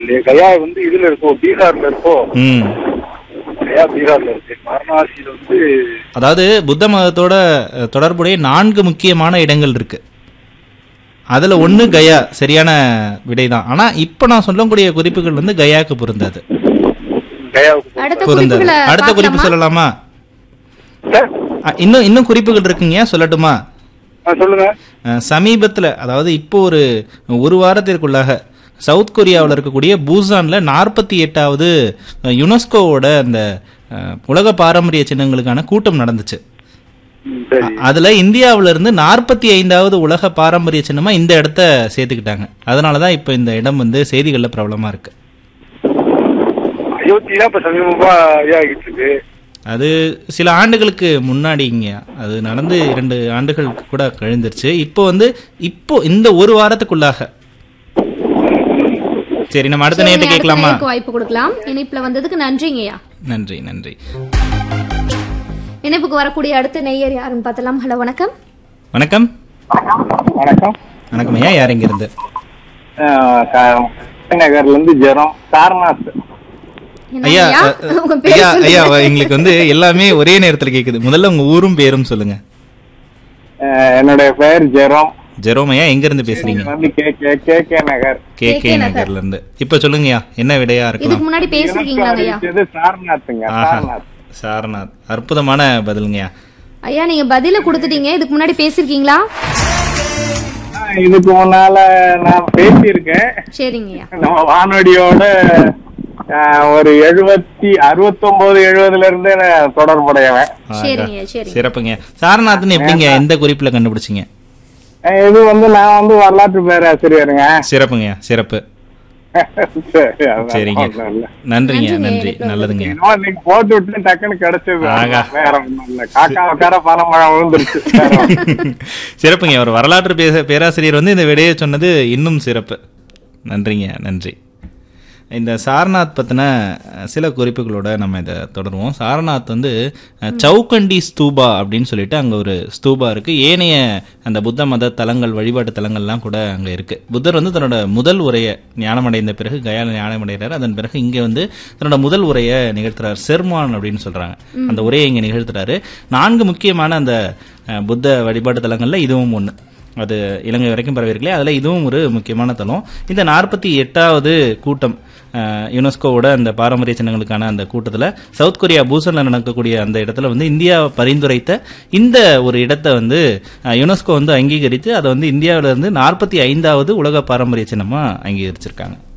இல்லையா கயா வந்து இதுல இருக்கோ பீகார்ல இருக்கோ ம் கயா பீகார்ல இருக்கு வாரணாசியில வந்து அதாவது புத்த மதத்தோட அஹ், தொடர்புடைய நான்கு முக்கியமான இடங்கள் இருக்கு அதுல ஒண்ணு கயா சரியான விடைதான் ஆனா இப்ப நான் சொல்லக்கூடிய குறிப்புகள் வந்து கயாக்கு பொருந்தாது கயாவுக்கு அடுத்த பொருந்தாது குறிப்புகளை அடுத்த குறிப்பு பார்க்கலாமா? சொல்லலாமா சார் அஹ், இன்னும் இன்னும் குறிப்புகள் இருக்குங்க சொல்லட்டுமா ஆ, சொல்லுங்க அஹ், சமீபத்துல அதாவது இப்போ ஒரு ஒரு வாரத்திற்குள்ளாக சவுத் கொரியாவில் இருக்கக்கூடிய பூசான்ல நாற்பத்தி எட்டாவது யுனெஸ்கோவோட அந்த அஹ், உலக பாரம்பரிய சின்னங்களுக்கான கூட்டம் நடந்துச்சு ம், சரி அதுல இந்தியாவுல இருந்து நாற்பத்தி ஐந்தாவது உலக பாரம்பரிய சின்னமா இந்த இடத்த சேர்த்துக்கிட்டாங்க அதனாலதான் இப்ப இந்த இடம் வந்து செய்திகள்ல பிரபலமா இருக்கு அயோத்தி தான் இப்ப சமீபமா இதாகிட்டு இருக்கு அது சில ஆண்டுகளுக்கு முன்னாடிங்க அது நடந்து இரண்டு ஆண்டுகள் கூட கழிந்துருச்சு இப்போ வந்து இப்போ இந்த ஒரு வாரத்துக்குள்ளாக சரி நம்ம அடுத்த சரிங்க, நேரத்தை அடுத்த கேட்கலாமா நேயருக்கு வாய்ப்பு கொடுக்கலாம் இணைப்புல வந்ததுக்கு நன்றிங்கய்யா நன்றி நன்றி இணைப்புக்கு வரக்கூடிய அடுத்த நேயர் யாருன்னு பார்த்தலாம் ஹலோ வணக்கம் வணக்கம் வணக்கம் வணக்கம் ஐயா யார் இங்க இருந்து நகர்ல இருந்து ஜெரம் சாரநாத் ஐயா என்னங்கய்யா? அ, உங்க அ, பேர் ஐயா சொல்லுங்க. ஐயா எங்களுக்கு வந்து எல்லாமே ஒரே நேரத்துல கேக்குது முதல்ல உங்க ஊரும் பேரும் சொல்லுங்க என்னுடைய பெயர் ஜெரம் ஜெரோம் ஐயா எங்க இருந்து பேசுறீங்க வந்து K K K K Nagar K K நகர்ல இருந்து இப்ப சொல்லுங்கய்யா என்ன விடையா இதுக்கு இருக்கலாம் முன்னாடி பேசிருக்கீங்களாங்கய்யா இது சாரநாத்துங்க ஆஹா சாரநாத் சாரநாத் அற்புதமான பதிலுங்கய்யா ஐயா நீங்க பதில கொடுத்துட்டீங்க இதுக்கு முன்னாடி பேசிருக்கீங்களா ஆ, இதுக்கு முன்னால நான் பேசியிருக்கேன் சரிங்கய்யா நம்ம வானொலியோட ஆ, ஒரு எழுபத்தி அறுபத்தொன்பது எழுபதுல இருந்தே நான் தொடர்புடையவன் ஆகா. சரிங்கய்யா சரிங்க சிறப்புங்க சாரநாத்னு எப்படிங்க எந்த குறிப்புல கண்டுபிடிச்சீங்க ஆ, இது வந்து நான் வந்து வரலாற்று பேராசிரியருங்க சிறப்புங்கய்யா சிறப்பு சரி, அதெல்லாம் சரிங்க ஒண்ணும் இல்ல. நன்றிங்க நன்றிங்க, நன்றி இணைப்புல நல்லதுங்க என்னமோ இன்னைக்கு போட்டு விட்டு டக்குன்னு கிடைச்சது ஆகா. வேற ஒண்ணும் இல்ல காக்கா உட்கார பழமழம் விழுந்துருச்சு வேற ஒண்ணும் இல்ல. சிறப்புங்க ஒரு வரலாற்று பேச பேராசிரியர் வந்து இந்த விடையை சொன்னது இன்னும் சிறப்பு நன்றிங்க நன்றி இந்த சாரநாத் பற்றின சில குறிப்புகளோட நம்ம இதை தொடருவோம் சாரநாத் வந்து அஹ், சவுக்கண்டி ஸ்தூபா அப்படின்னு சொல்லிட்டு அங்கே ஒரு ஸ்தூபா இருக்கு ஏனைய அந்த புத்த மத தலங்கள் வழிபாட்டு தலங்கள்லாம் கூட அங்கே இருக்கு புத்தர் வந்து தன்னோட முதல் உரையை ஞானமடைந்த பிறகு கயால ஞானமடைகிறார் அதன் பிறகு இங்கே வந்து தன்னோட முதல் உரையை நிகழ்த்துறார் செர்மான் அப்படின்னு சொல்றாங்க அந்த உரையை இங்கே நிகழ்த்துறாரு நான்கு முக்கியமான அந்த அஹ், புத்த வழிபாட்டு தலங்கள்ல இதுவும் ஒன்று அது இலங்கை வரைக்கும் பரவிருக்கலையே அதில் இதுவும் ஒரு முக்கியமான தலம் இந்த நாற்பத்தி எட்டாவது கூட்டம் அஹ், யுனெஸ்கோவோட அந்த பாரம்பரிய சின்னங்களுக்கான அந்த கூட்டத்தில் சவுத் கொரியா பூசனில் நடக்கக்கூடிய அந்த இடத்துல வந்து இந்தியா பரிந்துரைத்த இந்த ஒரு இடத்தை வந்து அஹ், யுனெஸ்கோ வந்து அங்கீகரித்து அதை வந்து இந்தியாவில இருந்து நாற்பத்தி ஐந்தாவது உலக பாரம்பரிய சின்னமாக அங்கீகரிச்சிருக்காங்க